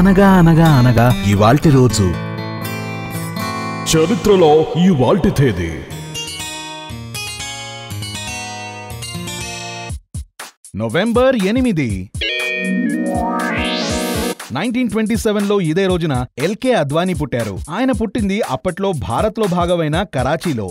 అనగా అనగా అనగా ఇవాల్టి రోజు చరిత్రలో ఈ వాల్టి తేదీ నవంబర్ ఎనిమిది నైన్టీన్ ట్వంటీ సెవెన్ లో ఇదే రోజున ఎల్కే అద్వానీ పుట్టారు ఆయన పుట్టింది అప్పట్లో భారత్ లో భాగమైన కరాచీలో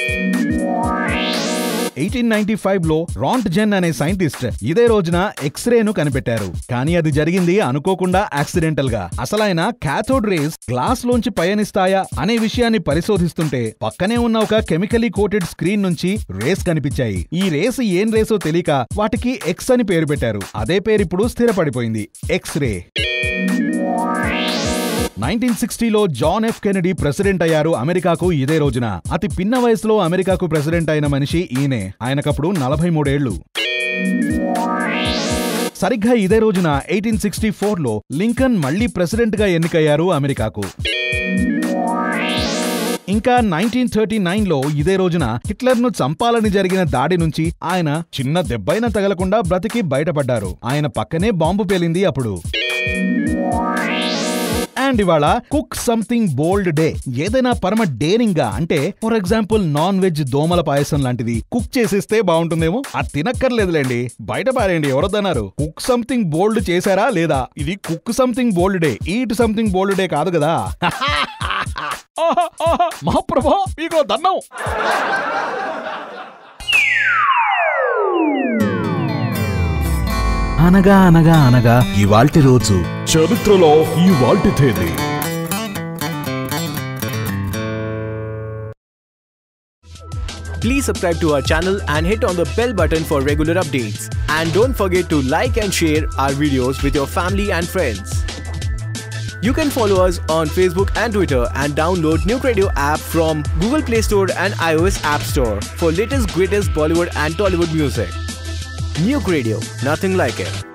ఎయిటీన్ నైన్టీ ఫైవ్ లో రాంట్ జెన్ అనే సైంటిస్ట్ ఇదే రోజున ఎక్స్రే ను కనిపెట్టారు కానీ అది జరిగింది అనుకోకుండా యాక్సిడెంటల్ గా అసలైన క్యాథోడ్ రేస్ గ్లాస్ లోంచి పయనిస్తాయా అనే విషయాన్ని పరిశోధిస్తుంటే పక్కనే ఉన్న ఒక కెమికలీ కోటెడ్ స్క్రీన్ నుంచి రేస్ కనిపించాయి ఈ రేస్ ఏం రేసో తెలియక వాటికి ఎక్స్ అని పేరు పెట్టారు అదే పేరు ఇప్పుడు స్థిరపడిపోయింది ఎక్స్ రే నైన్టీన్ సిక్స్టీలో జాన్ ఎఫ్ కెనడీ ప్రెసిడెంట్ అయ్యారు అమెరికాకు ఇదే రోజున అతి పిన్న వయసులో అమెరికాకు ప్రెసిడెంట్ అయిన మనిషి ఈయనే ఆయనకప్పుడు నలభై మూడేళ్లు సరిగ్గా ఇదే రోజున ఎయిటీన్ సిక్స్టీ ఫోర్లో లింకన్ మళ్లీ ప్రెసిడెంట్ గా ఎన్నికయ్యారు అమెరికాకు ఇంకా నైన్టీన్ థర్టీ నైన్ లో ఇదే రోజున హిట్లర్ ను చంపాలని జరిగిన దాడి నుంచి ఆయన చిన్న దెబ్బైన తగలకుండా బ్రతికి బయటపడ్డారు ఆయన పక్కనే బాంబు పేలింది అప్పుడు అండ్ ఇవాళ కుక్ సంథింగ్ బోల్డ్ డే ఏదైనా పరమ డేరింగ్ గా అంటే ఫర్ ఎగ్జాంపుల్ నాన్ వెజ్ దోమల పాయసం లాంటిది కుక్ చేసేస్తే బాగుంటుందేమో అది తినక్కర్లేదులేండి బయట పారేయండి ఎవరొద్దన్నారు కుక్ సంథింగ్ బోల్డ్ చేశారా లేదా ఇది cook something bold day eat something bold day కాదు కదా ఆహా, ఆహా, మహాప్రభా మీకు దన్నం అనగా అనగా అనగా ఇవాల్టి రోజు చరిత్రలో ఈ వాల్టి తేదీ Please subscribe to our channel and hit on the bell button for regular updates. And don't forget to like and share our videos with your family and friends. You can follow us on Facebook and Twitter and download Nuke Radio app from Google Play Store and iOS App Store for latest greatest Bollywood and Tollywood music. Nuke Radio, nothing like it.